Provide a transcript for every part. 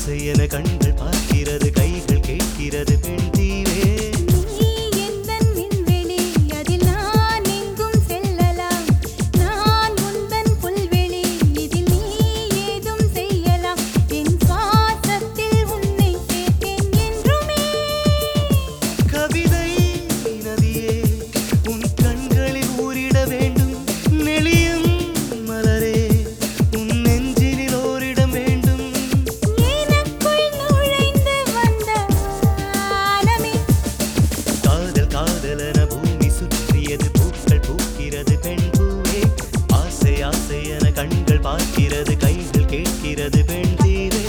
ஆசை என கண்கள் பார்க்கிறது கைகள் கேட்கிறது பெண் தீவே நீ எந்தன் விண்வெளி அதில் நான் எங்கும் செல்லலாம் நான் உந்தன் புல்வெளி இதில் நீ ஏதும் செய்யலாம் என் சுவாசத்தில் உன்னை சேர்த்தேன் என்றுமே கவிதை நதியே உன் கண்களில் ஊறிட வேண்டும் நெளியும் மலரே உன் நெஞ்சினில் ஓரிடம் வேண்டும் எனக்குள் நுழைந்து வந்த வானமே காதல் காதலென பூமி சுற்றியது பூக்கள் பூக்கிறது பெண் பூவே ஆசை ஆசை என கண்கள் பார்க்கிறது கைகள் கேட்கிறது பெண் தீவே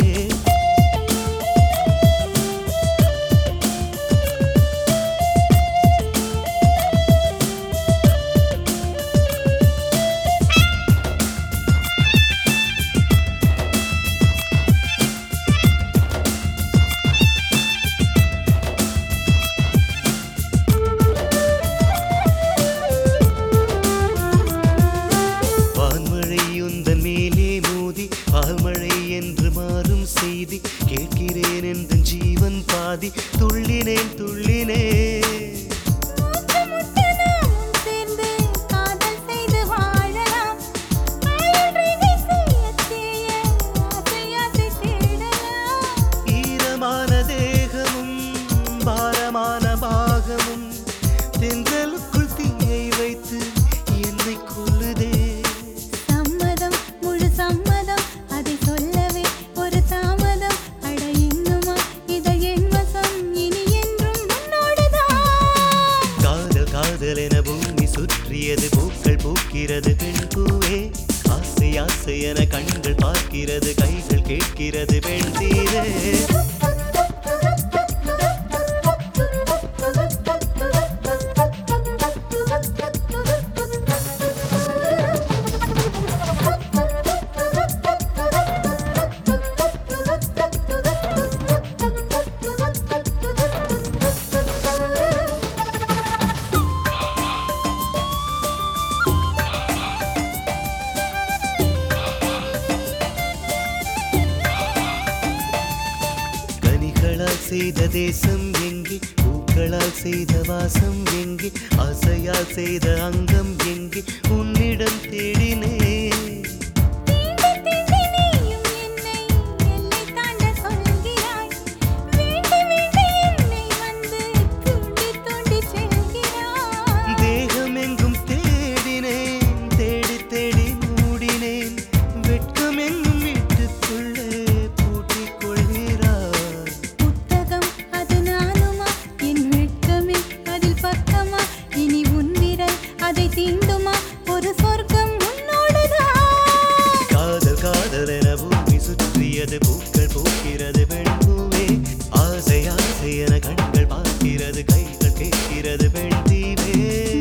வான்மழை உந்தன் மேலே மோதி பால்மழை என்று மாறும் செய்தி கேட்கிறேன் என்று ஜீவன் பாதி துள்ளினேன் துள்ளினேன் மூச்சு முட்ட நாமும் சேர்ந்து காதல் செய்து வாழலாம் அழகை செய்ய செய்ய ஆசை ஆசை தேடலாம் ஈரமான தேகமும் பாரமான பாகமும் தென்றலுக்குள் தீயை வைத்து என்னை கொல்லுதே சம்மதம் முழு சம்மதம் அதை சொல்லவே ஒரு தாமதம் அட இன்னுமா இதை என் வசம் இனி என்றும் உன்னோடுதான் காதல் காதல் என பூமி சுற்றியது பூக்கள் பூக்கிறது பெண் பூவே ஆசை ஆசை என கண்கள் பார்க்கிறது கைகள் கேட்கிறது பெண் தீரே கனிகளால் செய்த தேசம் எங்கே பூக்களால் செய்த வாசம் எங்கே ஆசையால் செய்த அங்கம் எங்கே உன்னிடம் தேடினேன் தீண்டி தீண்டி நீயும் என்னை எல்லை தாண்ட சொல்கிறாய் வேண்டி வேண்டி என்னை வந்து தூண்டி தூண்டி செல்கிறாய் தேகம் எங்கும் தேடினேன் தேடி தேடி மூடினேன் வெட்கம் எங்கும் வீட்டுக்குள்ளே பூட்டிக் கொள்கிறார் புத்தகம் அது நானுமா என் வெட்கமே அதில் பக்கமா இனி உன் விரல் அதை தீண்டுமா ஒரு சொர்க்கம் உன்னோடுதான் காதல் காதல் என பூமி சுற்றியது பூக்கள் பூக்கிறது பெண் பூவே ஆசை ஆசை என கண்கள் பார்க்கிறது கைகள் கேட்கிறது பெண் தீவே